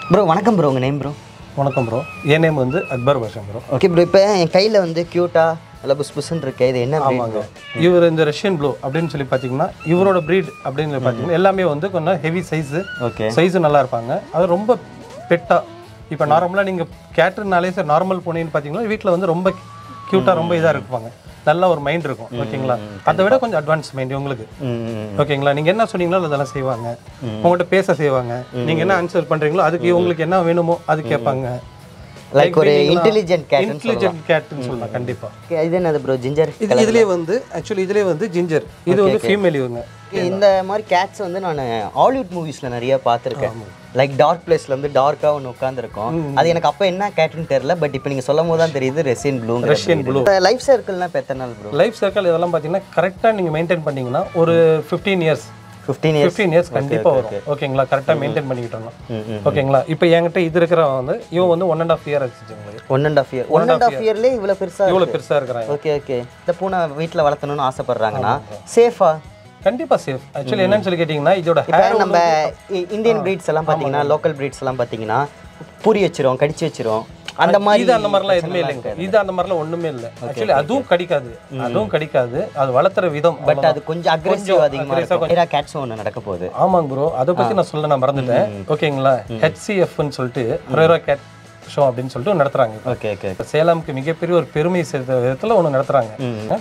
Bro வணக்கம் bro உங்கள் name bro வணக்கம் ப்ரோ என் நேம் வந்து Akbar Basha bro okay bro இப்போ என் கையில் வந்து க்யூட்டாக நல்லா புஸ் புஸ்ன்னு இருக்கு இது என்ன breed ஆமாங்க இவர் இந்த ரஷ்யன் ப்ளூ அப்படின்னு சொல்லி பார்த்தீங்கன்னா இவரோட ப்ரீட் அப்படின்னு சொல்லி பார்த்தீங்கன்னா எல்லாமே வந்து கொஞ்சம் ஹெவி சைஸு ஓகே சைஸு நல்லா இருப்பாங்க அது ரொம்ப பெட்டாக இப்போ நார்மலாக நீங்கள் கேட்டுனாலே சார் நார்மல் பூனைன்னு பார்த்தீங்கன்னா வீட்டில் வந்து ரொம்ப க்யூட்டாக ரொம்ப இதாக இருப்பாங்க நல்ல ஒரு மைண்ட் இருக்கும் ஓகேங்களா அதை விட கொஞ்சம் அட்வான்ஸ் மைண்ட் உங்களுக்கு ஓகேங்களா நீங்க என்ன சொன்னீங்களோ அதெல்லாம் செய்வாங்க உங்கள்கிட்ட பேச செய்வாங்க நீங்க என்ன ஆன்சர் பண்றீங்களோ அதுக்கு உங்களுக்கு என்ன வேணுமோ அது கேட்பாங்க லைக் ஒரு இன்டெலிஜென்ட் கேட் இன்டெலிஜென்ட் கேட்னு சொல்லலாம் கண்டிப்பா இது என்னது ப்ரோ ஜிஞ்சர் இது இதுலயே வந்து ஆக்சுவலி இதுலயே வந்து ஜிஞ்சர் இது வந்து ஃபீமேல் இவங்க இந்த மாதிரி கேட்ஸ் வந்து நான் ஹாலிவுட் மூவிஸில் நிறைய பார்த்துருக்கேன் லைக் டார்க் பிளேஸ்ல வந்து டார்க்காக ஒன்று உட்காந்துருக்கும் அது எனக்கு அப்போ என்ன கேட்டுன்னு தெரியல பட் இப்போ நீங்கள் சொல்லும் போது தான் தெரியுது Russian blue Russian blue. Life சர்க்கிள்னா இப்போ எத்தனை நாள் ப்ரோ லைஃப் சர்க்கிள் இதெல்லாம் பார்த்தீங்கன்னா கரெக்டாக நீங்கள் மெயின்டைன் பண்ணீங்கன்னா ஒரு fifteen years fifteen years fifteen years கண்டிப்பாக வரும் ஓகேங்களா கரெக்டாக மெயின்டைன் பண்ணிக்கிட்டோம்னா ஓகேங்களா இப்போ என்கிட்ட இது இருக்கிறவன் வந்து இவன் வந்து ஒன் அண்ட் ஆஃப் இயர் ஆச்சு உங்களுக்கு one and half year one and half இயர்லேயே இவ்வளோ பெருசாக இவ்வளோ பெருசாக இருக்கிறாங்க ஓகே ஓகே இந்த பூனை வீட்டில் வளர்த்தணும்னு ஆசைப்படுறாங்கன்னா சேஃபா கண்டிப்பா சேஃப் ஆக்சுவலி என்னன்னு சொல்லி கேட்டிங்கன்னா இதோட இப்போ ஹேர் நம்ம இ- இந்தியன் பிரீட்ஸ் எல்லாம் பார்த்தீங்கன்னா லோக்கல் பிரீட்ஸ் எல்லாம் பார்த்தீங்கன்னா பூரி வச்சிரும் கடிச்சு வச்சிரும் அந்த மாதிரி இது அந்த மாதிரிலாம் எதுவுமே இல்லைங்க இது அந்த மாதிரிலாம் ஒண்ணுமே இல்லை ஆக்சுவலி அதுவும் கடிக்காது அதுவும் கடிக்காது அது வளர்த்துற விதம் பட் அது கொஞ்சம் அக்ரெசிவ் அதிகமாக இருக்கும் ஏரா கேட்ஸ் ஒன்று நடக்க போகுது ஆமாங்க ப்ரோ அதை பத்தி நான் சொல்ல நான் மறந்துட்டேன் ஓகேங்களா ஹெச்சிஎஃப்னு சொல்லிட்டு ரெரா கேட் ஷோ அப்படின்னு சொல்லிட்டு ஒண்ணு நடத்துறாங்க ஓகே ஓகே சேலம்க்கு மிகப்பெரிய ஒரு பெருமை சேர்த்த விதத்துல ஒண்ணு நடத்துறாங்க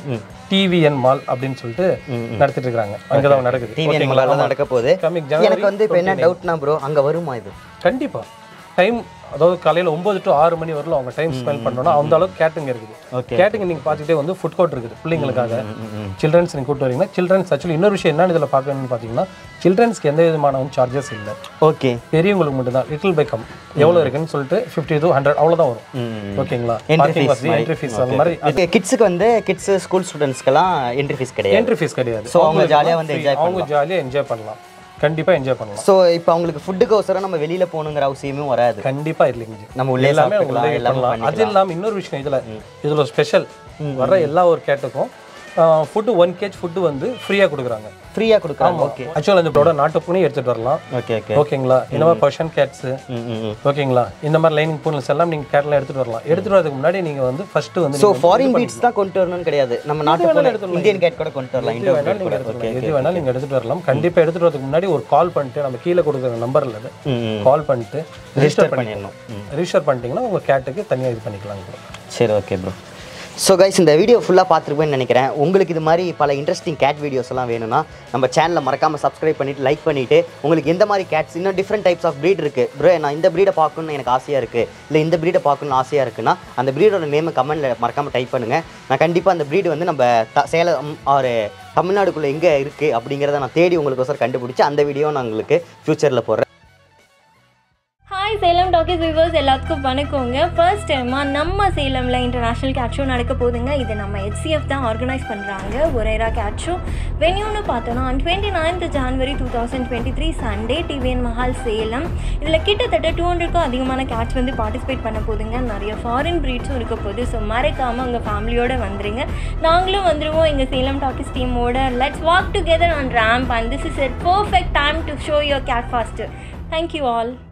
டிவிஎன் மால் அப்படின்னு சொல்லிட்டு நடத்திட்டு இருக்காங்க அங்கதான் நடக்குது டிவி ஓகேங்களா தான் நடக்க போகுது கம்மிங் ஜனவரி எனக்கு வந்து இப்போ என்ன டவுட்னா ப்ரோ அங்க வருமா இது கண்டிப்பா டைம் அதாவது காலையில ஒன்பது டு ஆறு மணி வரலும் அவங்க டைம் ஸ்பெண்ட் பண்ணணும் அந்த அளவுக்கு கேட்டுங்க இருக்குது Okay. கேட்டுங்க நீங்க பார்த்துட்டே வந்து ஃபுட் கோர்ட் இருக்குது பிள்ளைங்களுக்காக சில்ட்ரன்ஸ் நீங்க கூட்டு வரீங்கன்னா சில்ட்ரன்ஸ் ஆக்சுவலி இன்னொரு விஷயம் என்னன்னு இதில் பார்க்கணும்னு பார்த்தீங்கன்னா சில்ட்ரன்ஸ்க்கு எந்த விதமான வந்து சார்ஜஸ் இல்லை ஓகே பெரியவங்களுக்கு மட்டும்தான் லிட்டில் பை கம் எவ்வளோ இருக்குன்னு சொல்லிட்டு ஃபிஃப்டி டு ஹண்ட்ரட் அவ்வளோதான் வரும் ஓகேங்களா பார்க்கிங் வசதி என்ட்ரி ஃபீஸ் அந்த மாதிரி கிட்ஸுக்கு வந்து கிட்ஸ் ஸ்கூல் ஸ்டூடெண்ட்ஸ்க்கெல்லாம் என்ட்ரி ஃபீஸ் கிடையாது என்ட்ரி ஃபீஸ் கிடையாது ஸோ அவங்க ஜாலியா வந்து என்ஜாய் அவங்க ஜாலியாக என்ஜாய் பண்ணலாம் கண்டிப்பா என்ஜாய் பண்ணலாம் ஸோ இப்போ அவங்களுக்கு ஃபுட்டுக்கோசரம் நம்ம வெளியில போகணுங்கிற அவசியமும் வராது கண்டிப்பா இல்லைங்க நம்ம உள்ளே எல்லாமே சாப்பிட்டுக்கலாம், உள்ளே எல்லாமே பண்ணலாம் அது இல்லாம இன்னொரு விஷயம் இதுல இதுல ஸ்பெஷல் வர எல்லா ஒரு கேட்டுக்கும் ஃபுட்டு ஒன் கேஜ் ஃபுட்டு வந்து ஃப்ரீயா கொடுக்குறாங்க ஃப்ரீயா கொடுக்குறாங்க ஓகே ஆக்சுவலாக இந்த இதோட நாட்டு பூனை எடுத்துட்டு வரலாம் ஓகே ஓகே ஓகேங்களா இந்த மாதிரி பர்ஷன் கேட்ஸ் ம் ம் ஓகேங்களா இந்த மாதிரி லைனிங் பூனல்ஸ் எல்லாம் நீங்க கேட்லாம் எடுத்துட்டு வரலாம் எடுத்துட்டு வரதுக்கு முன்னாடி நீங்க வந்து ஃபர்ஸ்ட் வந்து ஸோ ஃபாரின் பீட்ஸ் தான் கொண்டு வரணும்னு கிடையாது நம்ம நாட்டு பூனை இந்தியன் கேட் கூட கொண்டு வரலாம் எது இந்தியன் வேணாலும் கேட் நீங்க கூட எடுத்துட்டு வரலாம் எது வேணாலும் நீங்க எடுத்துட்டு வரலாம் கண்டிப்பா எடுத்துட்டு வரதுக்கு முன்னாடி ஒரு கால் பண்ணிட்டு நம்ம கீழே கொடுக்குற நம்பர்ல ம், ம். கால் பண்ணிட்டு ரெஜிஸ்டர் பண்ணி பண்ணிடணும் ம். ரெஜிஸ்டர் பண்ணிட்டீங்கன்னா உங்க கேட்டுக்கு தனியா இது பண்ணிக்கலாம் bro. சரி ஓகே ப்ரோ ஸோ கைஸ் இந்த வீடியோ ஃபுல்லாக பார்த்துருப்பேன்னு நினைக்கிறேன் உங்களுக்கு இது மாதிரி பல இன்ட்ரெஸ்டிங் கேட் வீடியோஸ் எல்லாம் வேணும்னா நம்ம சேனலை மறக்காமல் சப்ஸ்கிரைப் பண்ணிட்டு லைக் பண்ணிட்டு உங்களுக்கு எந்த மாதிரி கேட்ஸ் இன்னும் டிஃப்ரெண்ட் டைப்ஸ் ஆஃப் breed இருக்கு ப்ரோ நான் இந்த ப்ரீடை பார்க்கணும்னு எனக்கு ஆசையாக இருக்குது இல்லை இந்த ப்ரீடை பார்க்கணும்னு ஆசையாக இருக்குன்னா அந்த ப்ரீடோட நேமை கமெண்ட்டில் மறக்காமல் டைப் பண்ணுங்கள் நான் கண்டிப்பாக அந்த breed வந்து நம்ம த சேலம் ஒரு தமிழ்நாடுக்குள்ளே எங்கே இருக்குது அப்படிங்கிறத நான் தேடி உங்களுக்கு கண்டுபிடிச்சி அந்த வீடியோ நான் உங்களுக்கு ஃப்யூச்சரில் போடுறேன் ஹாய் சேலம் டாக்கிஸ் வியூவர்ஸ் எல்லாத்துக்கும் வணக்கங்க ஃபர்ஸ்ட் டைமாக நம்ம சேலமில் இன்டர்நேஷ்னல் கேட் ஷோ நடக்க போகுதுங்க இது நம்ம ஹெச்சிஎஃப் தான் ஆர்கனைஸ் பண்ணுறாங்க ஒரேரா கேட் ஷோ வென்யூன்னு பார்த்தோன்னா twenty ninth January two thousand twenty three Sunday TVN Mahal Salem இதில் கிட்டத்தட்ட டூ ஹண்ட்ரட்க்கும் அதிகமான கேட்ஸ் வந்து பார்ட்டிசிபேட் பண்ண போகுதுங்க நிறைய ஃபாரின் ப்ரீட்ஸும் இருக்க போகுது ஸோ மறக்காமல் உங்கள் ஃபேமிலியோட வந்துருங்க நாங்களும் வந்துருவோம் எங்கள் சேலம் டாக்கிஸ் டீமோட let's walk together on ramp and this is a perfect time to show your cat fast thank you all